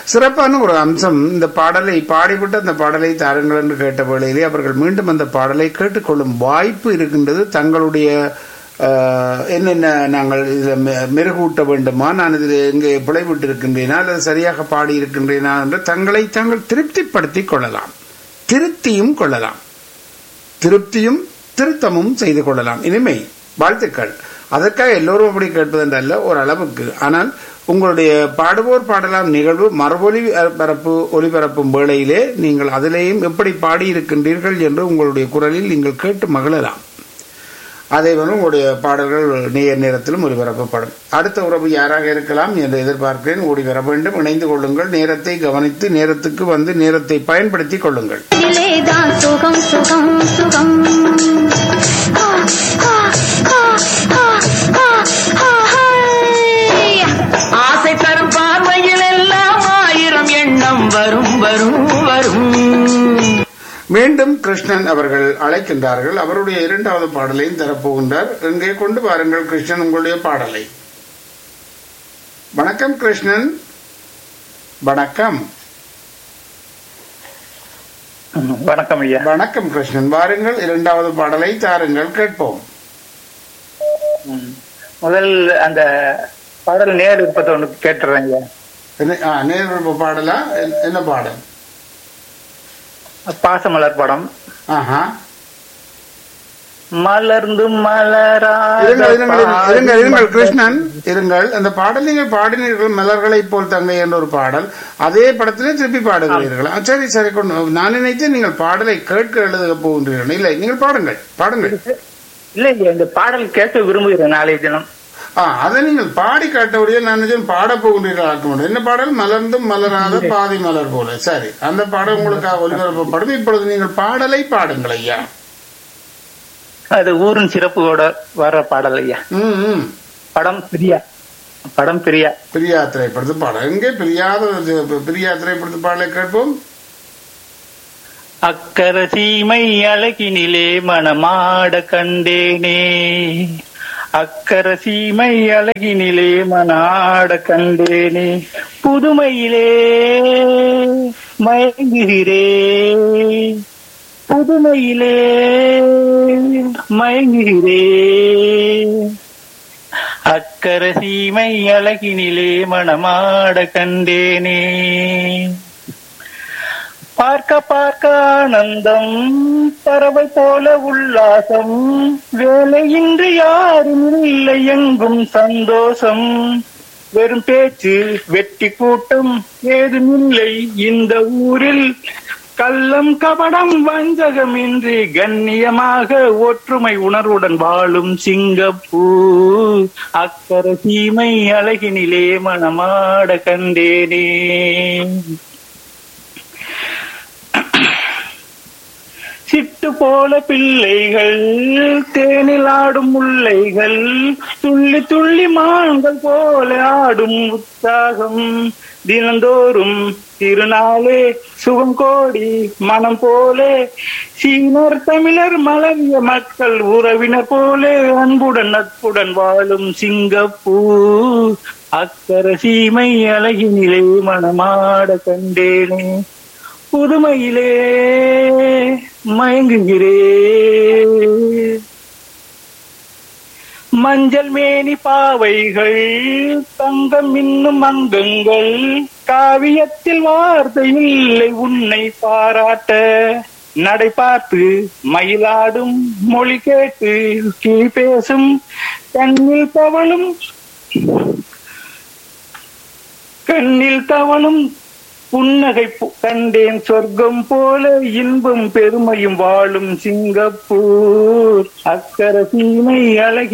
சிறப்பான ஒரு அம்சம் இந்த பாடலை பாடிவிட்டு அந்த பாடலை தாருங்கள் என்று கேட்ட வேளையிலே அவர்கள் மீண்டும் அந்த பாடலை கேட்டுக்கொள்ளும் வாய்ப்பு இருக்கின்றது தங்களுடைய ஆஹ், என்னென்ன நாங்கள் இதில் மெ- மெருகூட்ட வேண்டுமா நான் இதில் எங்கே பிழைவிட்டு இருக்கின்றேனா அல்லது சரியாக பாடி இருக்கின்றேனா என்று தங்களை தாங்கள் திருப்திப்படுத்திக் கொள்ளலாம் திருத்தியும் கொள்ளலாம் திருப்தியும் திருத்தமும் செய்து கொள்ளலாம் இனிமை வாழ்த்துக்கள் அதற்காக எல்லோரும் அப்படி கேட்பதென்றல்ல ஒரு அளவுக்கு ஆனால் உங்களுடைய பாடுவோர் பாடலாம் நிகழ்வு மறுபொலி பரப்பு ஒலிபரப்பும் வேளையிலே நீங்கள் அதிலேயும் எப்படி பாடியிருக்கின்றீர்கள் என்று உங்களுடைய குரலில் நீங்கள் கேட்டு மகிழலாம் அதே போல உங்களுடைய பாடல்கள் நேர் நேரத்திலும் ஒலிபரப்பப்படும் அடுத்த உறவு யாராக இருக்கலாம் என்று எதிர்பார்க்கிறேன் ஓடி வர வேண்டும் இணைந்து கொள்ளுங்கள் நேரத்தை கவனித்து நேரத்துக்கு வந்து நேரத்தை பயன்படுத்திக் கொள்ளுங்கள் இதிலேதான் சுகம் சுகம் சுகம் ஆ, ஆ, ஆ, ஆ, ஆ, ஆ, ஹை. ஆசை தரும் பார்வையில் எல்லாம் ஆயிரம் எண்ணம் வரும் வரும் வரும் மீண்டும் கிருஷ்ணன் அவர்கள் அழைக்கின்றார்கள் அவருடைய இரண்டாவது பாடலையும் தரப்போகின்றார் இங்கே கொண்டு வாருங்கள் கிருஷ்ணன் உங்களுடைய பாடலை வணக்கம் கிருஷ்ணன் வணக்கம் வணக்கம் ஐயா வணக்கம் கிருஷ்ணன் வாருங்கள் இரண்டாவது பாடலை தாருங்கள் கேட்போம் ம். முதல் அந்த பாடல் நேர் விருப்பத்தை ஒன்று கேட்டுறேன் ஐயா என்ன- ஆ, நேர்விருப்ப பாடலா என்ன- என்ன பாடல் பாசமலர் படம் ஆஹா மலர்ந்து மலராத இருங்கள் இருங்கள் இருங்கள், இருங்கள் இருங்கள் பாதி கிருஷ்ணன் இருங்கள் அந்த பாடல் நீங்கள் பாடினீர்கள் மலர்களை போல் தங்கை என்ற ஒரு பாடல் அதே படத்திலே திருப்பி பாடுகிறீர்கள் ஆ, சரி சரி கொண்டு நான் நினைத்தேன் நீங்கள் பாடலை கேட்க எழுத போகின்றீர்கள் இல்லை நீங்கள் பாடுங்கள் பாடுங்கள் இல்ல ஐயா இந்த பாடல் கேட்க விரும்புகிறேன் நாளைய தினம் ஆ அதை நீங்கள் பாடி காட்டவுடைய நான் நினைச்சேன் பாட போகின்றீர்கள் ஆக்க முடியும் என்ன பாடல் மலர்ந்தும் மலராத பாதி மலர் போல சரி அந்த பாடல் உங்களுக்காக ஒலிபரப்பப்படும் இப்பொழுது நீங்கள் பாடலை பாடுங்கள் ஐயா அது ஊரின் சிறப்போட வர பாடல் ஐயா ம் ம் படம் பிரியா படம் பிரியா பிரியா திரைப்படத்து பாடல் எங்கே பிரியாத பிரியா திரைப்படத்து பாடலை கேட்போம் அக்கர சீமை அழகினிலே மனமாட கண்டேனே அக்கர சீமை அழகினிலே மனாட கண்டேனே புதுமையிலே மயங்குகிறே புதுமையிலே மயங்குகிறே அக்கர சீமை அழகினிலே மனமாட கண்டேனே பார்க்க பார்க்க ஆனந்தம் பறவை போல உல்லாசம் வேலையின்றி யாரும் இல்லை எங்கும் சந்தோஷம் வெறும் பேச்சு வெட்டி கூட்டம் ஏதுமில்லை இந்த ஊரில் கள்ளம் கபடம் வஞ்சகமின்றி கண்ணியமாக ஒற்றுமை உணர்வுடன் வாழும் சிங்கப்பூர் அக்கர சீமை அழகினிலே மனமாட கண்டேனே சிட்டு போல பிள்ளைகள் தேனில் ஆடும் முல்லைகள் துள்ளி துள்ளி மான்கள் போல ஆடும் உற்சாகம் தினந்தோறும் திருநாளே சுகம் கோடி மனம் போலே சீனர் தமிழர் மலரிய மக்கள் உறவினர் போலே அன்புடன் நட்புடன் வாழும் சிங்கப்பூர் அக்கர சீமை அழகினிலே மனமாட கண்டேனே புதுமையிலே மயங்குகிறே மஞ்சள் மேனி பாவைகள் தங்கம் இன்னும் அங்கங்கள் காவியத்தில் வார்த்தை இல்லை உன்னை பாராட்ட நடை பார்த்து மயிலாடும் மொழி கேட்டு கிளி பேசும் கண்ணில் தவளும் கண்ணில் தவளும் புன்னகை பு- கண்டேன் சொர்க்கம் போல இன்பம் பெருமையும் வாழும் சிங்கப்பூர் அக்கர சீமை அழகி